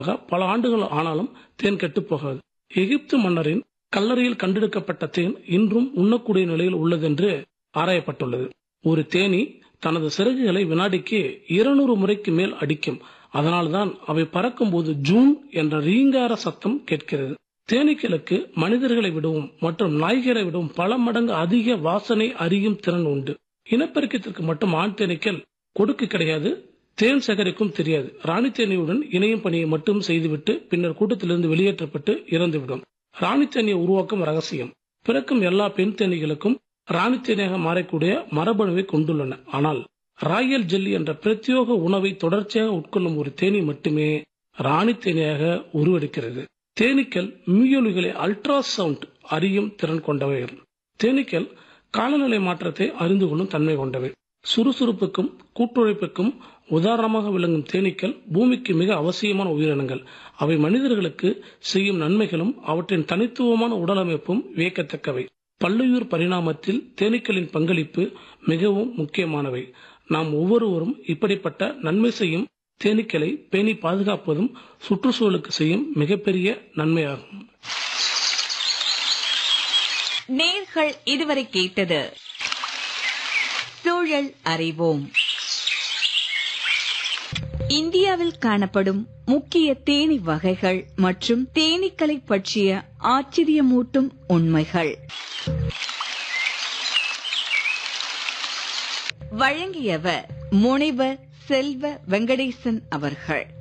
பல ஆண்டுகள் ஆனாலும் தேன் கெட்டுப் போகாது எகிப்து மன்னரின் கல்லறையில் கண்டெடுக்கப்பட்ட தேன் இன்றும் உண்ணக்கூடிய நிலையில் உள்ளதென்று ஆராயப்பட்டுள்ளது ஒரு தேனி தனது சிறகுகளை வினாடிக்கு இருநூறு முறைக்கு மேல் அடிக்கும் அதனால்தான் அவை பறக்கும்போது ஜூன் என்ற ரீங்கார சத்தம் கேட்கிறது தேனீக்களுக்கு மனிதர்களை விடவும் மற்றும் நாய்களை விடவும் பல மடங்கு அதிக வாசனை அறியும் திறன் உண்டு இனப்பெருக்கத்திற்கு மட்டும் ஆண் தேனீக்கள் கொடுக்கு கிடையாது தேன் சேகரிக்கும் தெரியாது ராணி தேனியுடன் இணையும் பணியை மட்டும் செய்துவிட்டு பின்னர் கூட்டத்திலிருந்து வெளியேற்றப்பட்டு இறந்துவிடும் ராணி தேனியை உருவாக்கும் ரகசியம் பிறக்கும் எல்லா பெண் தேனீகளுக்கும் ராணி தேனியாக மாறக்கூடிய மரபணுவை கொண்டுள்ளன ஆனால் ராயல் ஜெல்லி என்ற பிரத்யோக உணவை தொடர்ச்சியாக உட்கொள்ளும் ஒரு தேனி மட்டுமே ராணி தேனியாக உருவெடுக்கிறது தேனீக்கள் மியூலிகளை அல்ட்ரா சவுண்ட் அறியும் திறன் கொண்டவைகள் தேனீக்கள் காலநிலை மாற்றத்தை அறிந்து கொள்ளும் தன்மை கொண்டவை சுறுசுறுப்புக்கும் கூட்டுழைப்புக்கும் உதாரணமாக விளங்கும் தேனீக்கள் பூமிக்கு மிக அவசியமான உயிரினங்கள் அவை மனிதர்களுக்கு செய்யும் நன்மைகளும் அவற்றின் தனித்துவமான உடலமைப்பும் வியக்கத்தக்கவை பல்லுயிர் பரிணாமத்தில் தேனீக்களின் பங்களிப்பு மிகவும் முக்கியமானவை நாம் ஒவ்வொருவரும் இப்படிப்பட்ட நன்மை செய்யும் தேனீக்களை பேணி பாதுகாப்பதும் சுற்றுச்சூழலுக்கு செய்யும் மிகப்பெரிய நன்மையாகும் நேர்கள் இதுவரை கேட்டது சூழல் அறிவோம் இந்தியாவில் காணப்படும் முக்கிய தேனி வகைகள் மற்றும் தேனீக்களை பற்றிய ஆச்சரியமூட்டும் உண்மைகள் வழங்கியவர் முனைவர் செல்வ வெங்கடேசன் அவர்கள்